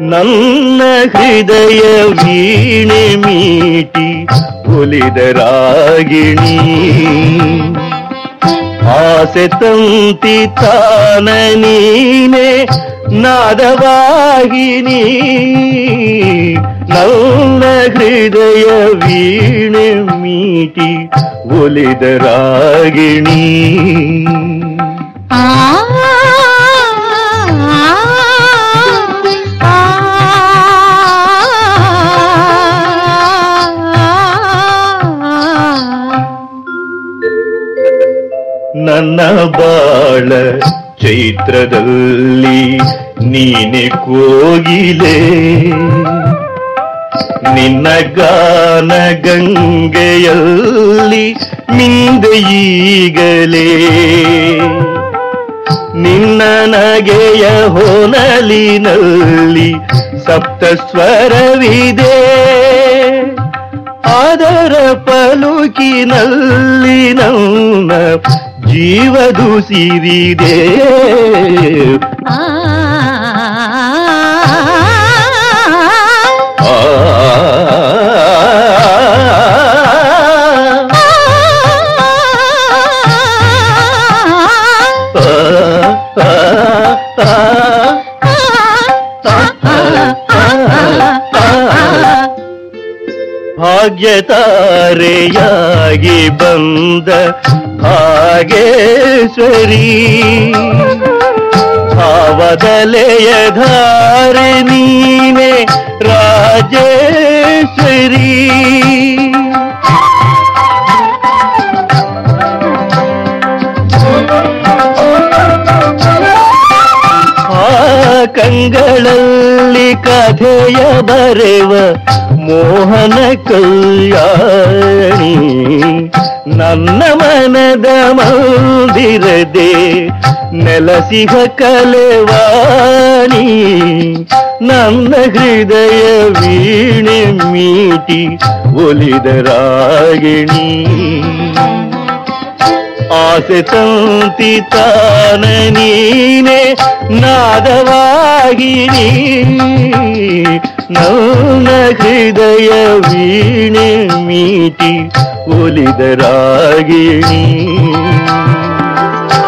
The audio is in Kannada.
ನನ್ನ ಹೃದಯ ವೀಣೆ ಮೀಟಿ ಒಲಿದ ರಾಗಿಣಿ ಆಸೆ ತಂತಿ ತಾನ ನೀನೆ ನಾದವಾಗಿನಿ ನನ್ನ ಹೃದಯ ವೀಣೆ ಮೀಟಿ ಒಲಿದ ರಾಗಿಣಿ ಆ ನನ್ನ ಬಾಳ ಚೈತ್ರದಲ್ಲಿ ನೀನೆ ಕೋಗಿಲೆ ನಿನ್ನ ಗಾನ ಗಂಗೆಯಲ್ಲಿ ಮಿಂದೆ ಈಗಲೇ ನಿನ್ನ ನಗೆಯ ಹೊನಲಿನಲ್ಲಿ ಸಪ್ತ ಸ್ವರವಿದೆ ಅದರ ಪಲುಕಿನಲ್ಲಿ ನನ್ನ ಜೀವದುಸಿರಿದೆ ಆ ಆ ಭಾಗ್ಯತಾರೆಯಾಗಿ ಬಂದ ಭಾಗೇಶ್ವರಿ ಭಾವದಲೆಯ ಧಾರೆ ನೀನೆ ರಾಜೇಶ್ವರಿ ಆ ಕಂಗಳಲ್ಲಿ ಕಥೆಯ ಬರೆವ ಮೋಹನ ಕಲ್ಯಾಣಿ ನನ್ನ ಮನದ ಮಂದಿರದೆ ನೆಲಸಿಗ ಕಲೆವಾಣಿ ನನ್ನ ಹೃದಯ ವೀಣೆ ಮೀಟಿ ಒಲಿದ ರಾಗಿಣಿ ಆಸೆ ತಂತಿ ತಾನ ನೀನೆ ನಾದವಾಗಿನಿ ನನ್ನ ಹೃದಯ ವೀಣೆ ಮೀಟಿ ಒಲಿದ ರಾಗಿಣಿ